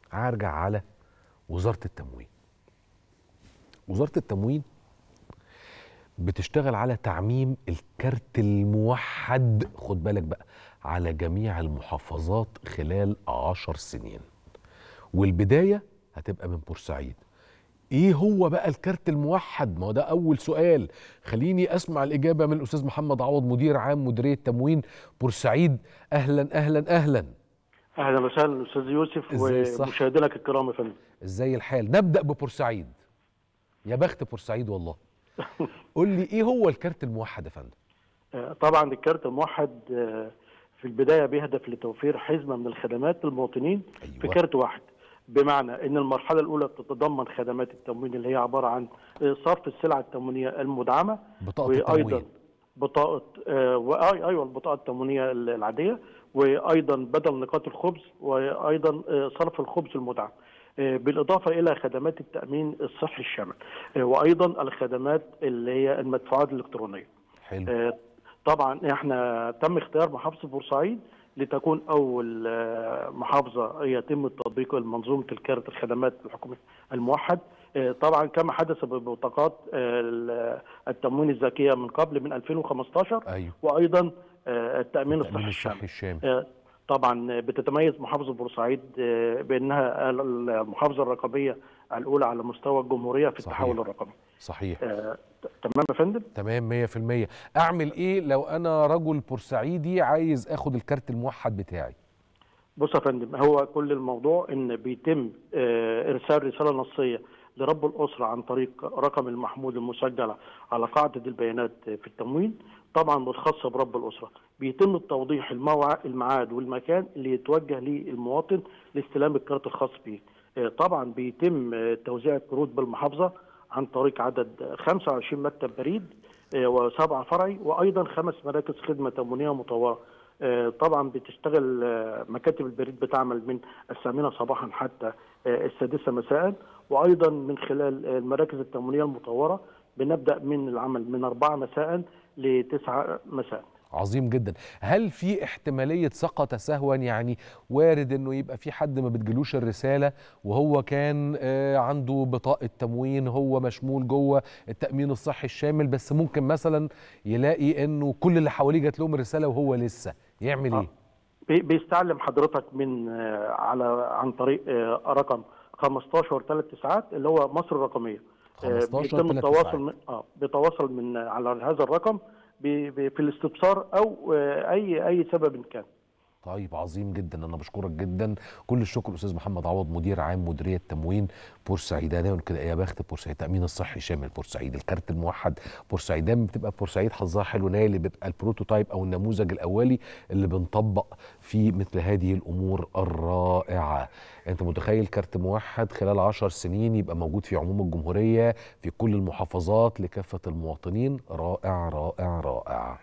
هرجع على وزاره التموين وزاره التموين بتشتغل على تعميم الكارت الموحد خد بالك بقى على جميع المحافظات خلال عشر سنين والبداية هتبقى من بورسعيد ايه هو بقى الكارت الموحد ما هو ده اول سؤال خليني اسمع الاجابه من الاستاذ محمد عوض مدير عام مديريه تموين بورسعيد اهلا اهلا اهلا اهلا وسهلا استاذ يوسف إزاي صح؟ ومشاهدينا الكرام يا فندم ازاي الحال نبدا ببورسعيد يا بخت بورسعيد والله قول لي ايه هو الكارت الموحد يا فندم آه، طبعا الكارت الموحد آه، في البدايه بيهدف لتوفير حزمه من الخدمات للمواطنين أيوة. في كارت واحد بمعنى ان المرحله الاولى بتتضمن خدمات التموين اللي هي عباره عن آه، صرف السلع التموينيه المدعمه بطاقه وايضا التموين بطاقه آه، وآي ايوه البطاقه التموينيه العاديه وايضا بدل نقاط الخبز وايضا آه، صرف الخبز المدعم آه، بالاضافه الى خدمات التامين الصحي الشامل آه، وايضا الخدمات اللي هي المدفوعات الالكترونيه حلو آه، طبعا احنا تم اختيار محافظه بورسعيد لتكون اول آه، محافظه يتم تطبيق منظومه الكارت الخدمات الحكومي الموحد آه، طبعا كما حدث ببطاقات آه، التموين الذكيه من قبل من 2015 ايوه وايضا آه، التامين الصحي التامين الشامل الصحي الشامل آه، طبعا بتتميز محافظه بورسعيد آه، بانها المحافظه الرقميه الاولى على مستوى الجمهوريه في صحيح. التحول الرقمي صحيح آه، تمام يا فندم تمام 100% اعمل ايه لو انا رجل بورسعيدي عايز اخد الكارت الموحد بتاعي بص يا فندم هو كل الموضوع ان بيتم آه، ارسال رساله نصيه لرب الاسره عن طريق رقم المحمول المسجل على قاعده البيانات في التموين طبعا الخاصه برب الاسره بيتم التوضيح الموع- الميعاد والمكان اللي يتوجه ليه المواطن لاستلام الكارت الخاص به آه، طبعا بيتم آه، توزيع الكروت بالمحافظه عن طريق عدد 25 مكتب بريد آه، وسبعه فرعي وايضا خمس مراكز خدمه تموينيه مطوره آه، طبعا بتشتغل آه، مكاتب البريد بتعمل من الثامنه صباحا حتى آه، السادسه مساء وايضا من خلال آه، المراكز التموينيه المطوره بنبدا من العمل من أربعة مساء لتسعة مساء عظيم جدا هل في احتمالية سقط سهوا يعني وارد انه يبقى في حد ما بتجيلوش الرسالة وهو كان آه، عنده بطاقة تموين هو مشمول جوه التأمين الصحي الشامل بس ممكن مثلا يلاقي انه كل اللي حواليه جات لهم الرسالة وهو لسه يعمل آه. ايه بي- بيستعلم حضرتك من آه، على عن طريق آه، رقم 15 3 ساعات اللي هو مصر الرقمية آه، 15 بيتم تلات التواصل ساعات. من اه بيتواصل من على هذا الرقم بي- بي- في الاستفسار او آه، اي اي سبب كان طيب عظيم جدا انا بشكرك جدا كل الشكر استاذ محمد عوض مدير عام مديريه تموين بورسعيد دايما كده يا بخت بورسعيد التامين الصحي شامل بورسعيد الكارت الموحد بورسعيد دايما بتبقى بورسعيد حظها حلو إن هي اللي بيبقى البروتوتايب او النموذج الاولي اللي بنطبق في مثل هذه الامور الرائعه انت متخيل كارت موحد خلال عشر سنين يبقى موجود في عموم الجمهوريه في كل المحافظات لكافه المواطنين رائع رائع رائع